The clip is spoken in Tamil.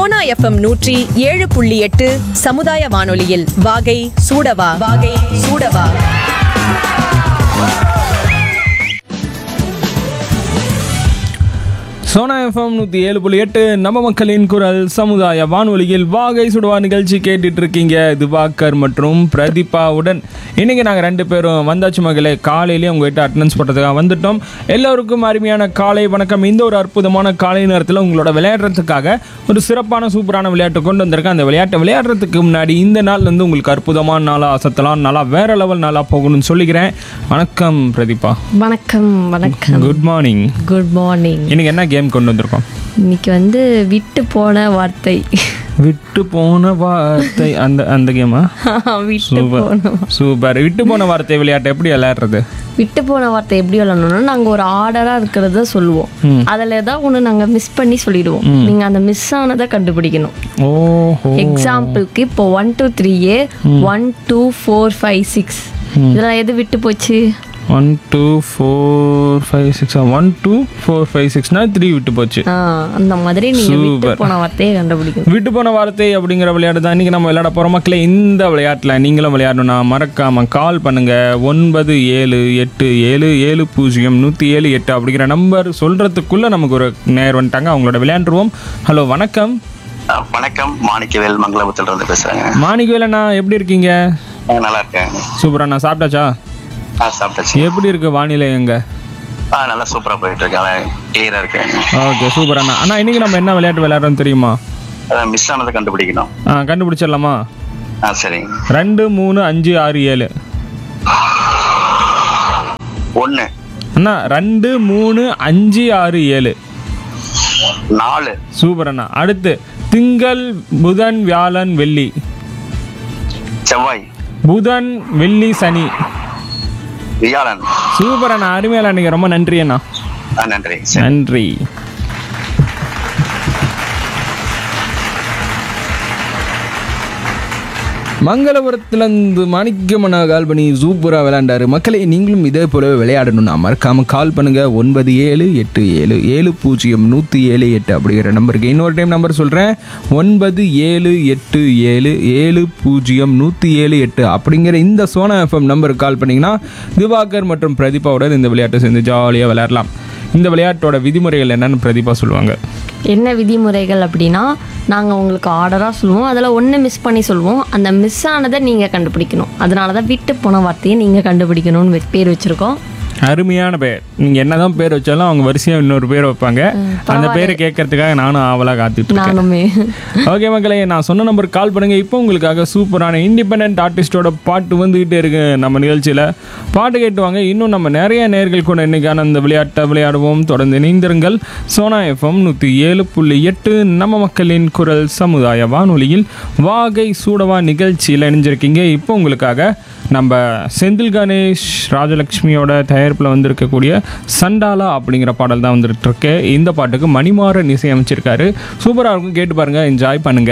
சோனா எஃப்எம் நூற்றி ஏழு புள்ளி எட்டு சமுதாய வானொலியில் வாகை சூடவா வாகை சூடவா சோனா எஃப்எம் நூற்றி ஏழு புள்ளி எட்டு நம்ம மக்களின் குரல் சமுதாய வானொலியில் வாகை சுடுவா நிகழ்ச்சி கேட்டுட்டு இருக்கீங்க திவாகர் மற்றும் பிரதீபாவுடன் இன்னைக்கு நாங்கள் ரெண்டு பேரும் வந்தாச்சு மகளே காலையிலேயே உங்ககிட்ட அட்டண்டன்ஸ் போட்டதுக்காக வந்துட்டோம் எல்லோருக்கும் அருமையான காலை வணக்கம் இந்த ஒரு அற்புதமான காலை நேரத்தில் உங்களோட விளையாடுறதுக்காக ஒரு சிறப்பான சூப்பரான விளையாட்டு கொண்டு வந்திருக்கேன் அந்த விளையாட்டை விளையாடுறதுக்கு முன்னாடி இந்த நாள் வந்து உங்களுக்கு அற்புதமான நாளாக அசத்தலாம் நாளாக வேற லெவல் நாளாக போகணும்னு சொல்லிக்கிறேன் வணக்கம் பிரதீபா வணக்கம் வணக்கம் குட் மார்னிங் குட் மார்னிங் இன்னைக்கு என்ன கேம் கொண்டு வந்திருக்கோம் இன்னைக்கு வந்து விட்டு போன வார்த்தை விட்டு போன வார்த்தை அந்த அந்த கேமா விட்டு சூப்பர் போன சூப்பர் விட்டு போன வார்த்தை விளையாட்டு எப்படி விளையாடுறது விட்டு போன வார்த்தை எப்படி விளாடணும்னா நாங்க ஒரு ஆர்டரா இருக்கிறத சொல்லுவோம் அதுல ஏதாவது ஒண்ணு நாங்க மிஸ் பண்ணி சொல்லிடுவோம் நீங்க அந்த மிஸ் ஆனதை கண்டுபிடிக்கணும் ஓஹோ எக்ஸாம்பிளுக்கு இப்போ one two three A one two four five six இதெல்லாம் எது விட்டு போச்சு one two four five six one two four five சிக்ஸ்னா த்ரீ விட்டு போச்சு ஆ, அந்த மாதிரி நீங்க விட்டு Super. போன வார்த்தையை கண்டுபிடிக்கணும் விட்டு போன வார்த்தை அப்படிங்கிற விளையாட்டு தான் இன்னைக்கு நம்ம விளையாட போகிற மக்களே இந்த விளையாட்டில் நீங்களும் விளையாடணும்னா மறக்காம கால் பண்ணுங்க ஒன்பது ஏழு எட்டு ஏழு ஏழு பூஜ்ஜியம் நூற்றி ஏழு எட்டு அப்படிங்கிற நம்பர் சொல்கிறதுக்குள்ளே நமக்கு ஒரு நேர் வந்துட்டாங்க அவங்களோட விளையாண்டுருவோம் ஹலோ வணக்கம் ஆ, வணக்கம் மாணிக்கவேல் மங்களபுரத்துல இருந்து பேசுறேங்க மாணிக்கவேலண்ணா எப்படி இருக்கீங்க ஆ, நல்லா இருக்கேன் சூப்பரா நான் சாப்பிட்டாச்சா ஆ சாப்பிட்டாச்சு எப்படி இருக்கு வானிலை எங்க ஆ நல்லா சூப்பரா போயிட்டு இருக்கேன் கிளியரா இருக்கேன் ஓகே சூப்பர் அண்ணா அண்ணா இன்னைக்கு நம்ம என்ன விளையாட்டு விளையாடுறோம் தெரியுமா அதான் மிஸ் ஆனதை கண்டுபிடிக்கணும் ஆ கண்டுபிடிச்சிடலாமா ஆ சரிங்க ரெண்டு மூணு அஞ்சு ஆறு ஏழு ஒண்ணு அண்ணா ரெண்டு மூணு அஞ்சு ஆறு ஏழு நாலு சூப்பர் அண்ணா அடுத்து திங்கள் புதன் வியாழன் வெள்ளி செவ்வாய் புதன் வெள்ளி சனி வியாழன் சூப்பர் அண்ணா அருமையால நீங்க ரொம்ப நன்றி அண்ணா ஆ நன்றி சரி நன்றி மங்களபுரத்துலேருந்து மாணிக்கமனா கால் பண்ணி சூப்பராக விளையாண்டாரு மக்களே நீங்களும் இதே போலவே விளையாடணும்னா மறக்காமல் கால் பண்ணுங்கள் ஒன்பது ஏழு எட்டு ஏழு ஏழு பூஜ்ஜியம் நூற்றி ஏழு எட்டு அப்படிங்கிற நம்பருக்கு இன்னொரு டைம் நம்பர் சொல்கிறேன் ஒன்பது ஏழு எட்டு ஏழு ஏழு பூஜ்ஜியம் நூற்றி ஏழு எட்டு அப்படிங்கிற இந்த சோனா எஃப்எம் நம்பருக்கு கால் பண்ணிங்கன்னா திவாகர் மற்றும் பிரதீபாவுடன் இந்த விளையாட்டை சேர்ந்து ஜாலியாக விளையாடலாம் இந்த விளையாட்டோட விதிமுறைகள் என்னன்னு பிரதீபா சொல்லுவாங்க என்ன விதிமுறைகள் அப்படின்னா நாங்கள் உங்களுக்கு ஆர்டராக சொல்லுவோம் அதில் ஒன்று மிஸ் பண்ணி சொல்லுவோம் அந்த மிஸ் ஆனதை நீங்கள் கண்டுபிடிக்கணும் அதனால தான் விட்டு போன வார்த்தையை நீங்கள் கண்டுபிடிக்கணும்னு வெ- பேர் வச்சுருக்கோம் அருமையான பேர் நீங்கள் என்னதான் பேர் வச்சாலும் அவங்க வரிசையாக இன்னொரு பேர் வைப்பாங்க அந்த பேரை கேட்கறதுக்காக நானும் ஆவலாக காத்துட்டு இருக்கேன் நானுமே ஓகே மக்களே நான் சொன்ன நம்பருக்கு கால் பண்ணுங்க இப்போ உங்களுக்காக சூப்பரான இண்டிபெண்ட் ஆர்டிஸ்டோட பாட்டு வந்துகிட்டே இருக்கு நம்ம நிகழ்ச்சியில் பாட்டு கேட்டுவாங்க இன்னும் நம்ம நிறைய நேர்கள் கூட இன்னைக்கான அந்த விளையாட்டை விளையாடுவோம் தொடர்ந்து இணைந்திருங்கள் சோனா எஃப்எம் நூற்றி ஏழு புள்ளி எட்டு நம்ம மக்களின் குரல் சமுதாய வானொலியில் வாகை சூடவா நிகழ்ச்சியில் இணைஞ்சிருக்கீங்க இப்போ உங்களுக்காக நம்ம செந்தில் கணேஷ் ராஜலக்ஷ்மியோட தயாரிப்பில் வந்திருக்கக்கூடிய சண்டாலா அப்படிங்கிற பாடல் தான் வந்துட்டு இருக்கு இந்த பாட்டுக்கு மணிமாறன் இசையமைச்சிருக்காரு சூப்பராக இருக்கும் கேட்டு பாருங்க என்ஜாய் பண்ணுங்க